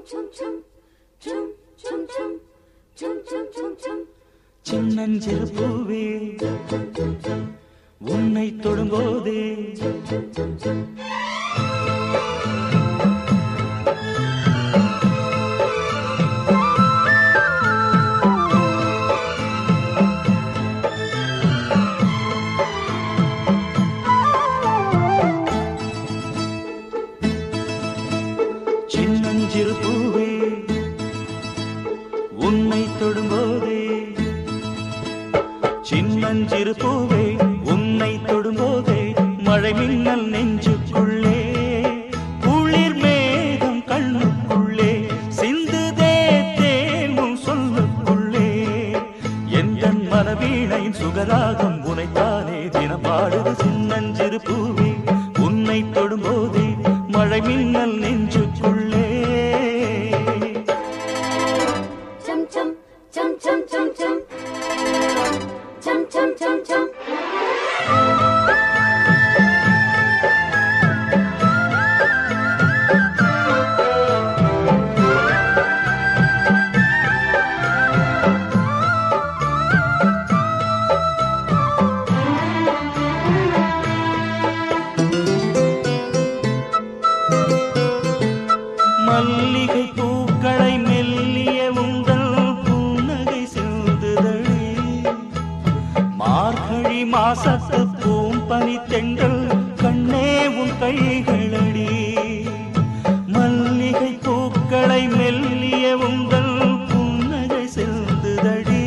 சின்னஞ்சிறு பூவே உன்னை தொடும்போதே சின்னஞ்சிறு பூவே உன்னை தொடும்போதே சின்னஞ்சிறு பூவே உன்னை தொடும்போதே மழை மின்னல் நெஞ்சுக்குள்ளே குளிர் மேகம் கண்ணுக்குள்ளே சிந்துதே தேனும் சொல்லுக்குள்ளே எந்த மனவீணையின் சுகராகம் உனைத்தானே தினம் பாடுது சின்னஞ்சிறு பூவே உன்னை தொடும்போதே மழை மின்னல் நெஞ்சுக்குள்ளே chum chum chum chum chum chum chum chum chum chum மல்லிகை பூக்களை மெல்லிய உங்கள் புன்னகை சிந்துதழி மார்கழி மாசத்து பூம்பனி தென்றல் கண்ணே உன் கைகளடி மல்லிகை பூக்களை மெல்லிய உங்கள் புன்னகை சிந்துதடி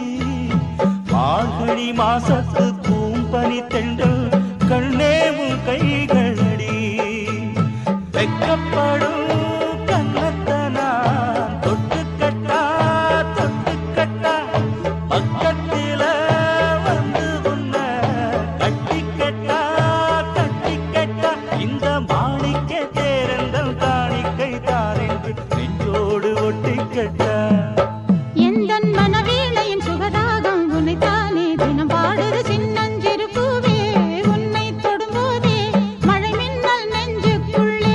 மார்கழி மாசத்து பூம்பனி தென்றல் கண்ணே உன் கைகளடி வெக்கப்படும் கண்ணத்தனா தொட்டு கட்டா தொட்டு கட்டா பக்கத்தில வந்து உன்ன கட்டி கட்டா கட்டி கட்டா இந்த மாணிக்க தேரந்தல் காணிக்கை தாரென்று நெஞ்சோடு ஒட்டி கட்டா எந்தன் மனவீணையின் சுகதாகம் உன்னைத்தானே தினம் பாடுது சின்னஞ்சிறு பூவே உன்னை தொடும்போதே மழை மின்னல் நெஞ்சுக்குள்ளே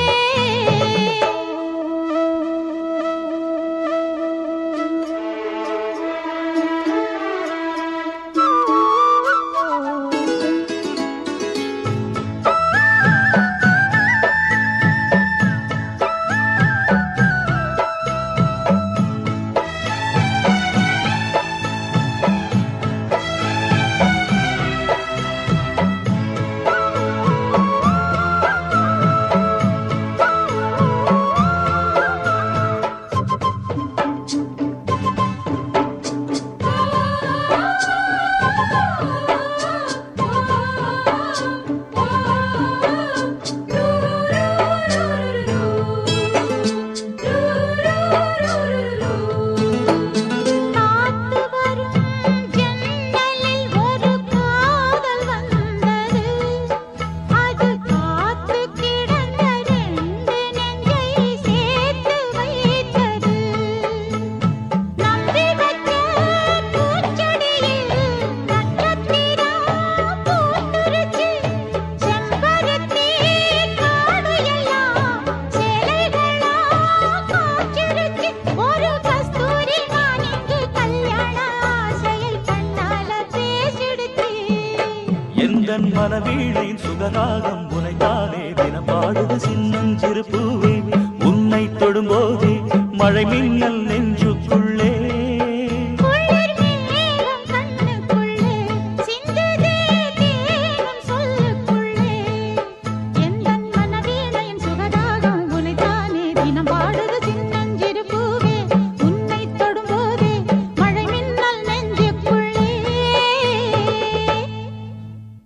காத்து வரும் ஜன்னலில் ஒரு காதல் வந்தது அது காத்து கிடந்த ரெண்டு நெஞ்சை சேர்த்து வைத்தது நம்பி வச்ச பூச்செடியில் நட்சத்திரம் பூத்துருச்சு செம்பருத்தி காடு எல்லாம் சேலைகளா காய்ச்சிருச்சு ஒரு கஸ்தூரி நான் இங்கு கல்யாண ஆசையை கண்ணால பேசிடுச்சு எந்தன் மனவீழையின் சுகராகம் உனைத்தானே தினம் பாடுது சின்னஞ்சிறு பூவே உன்னை தொடும்போதே மழை மின்னல்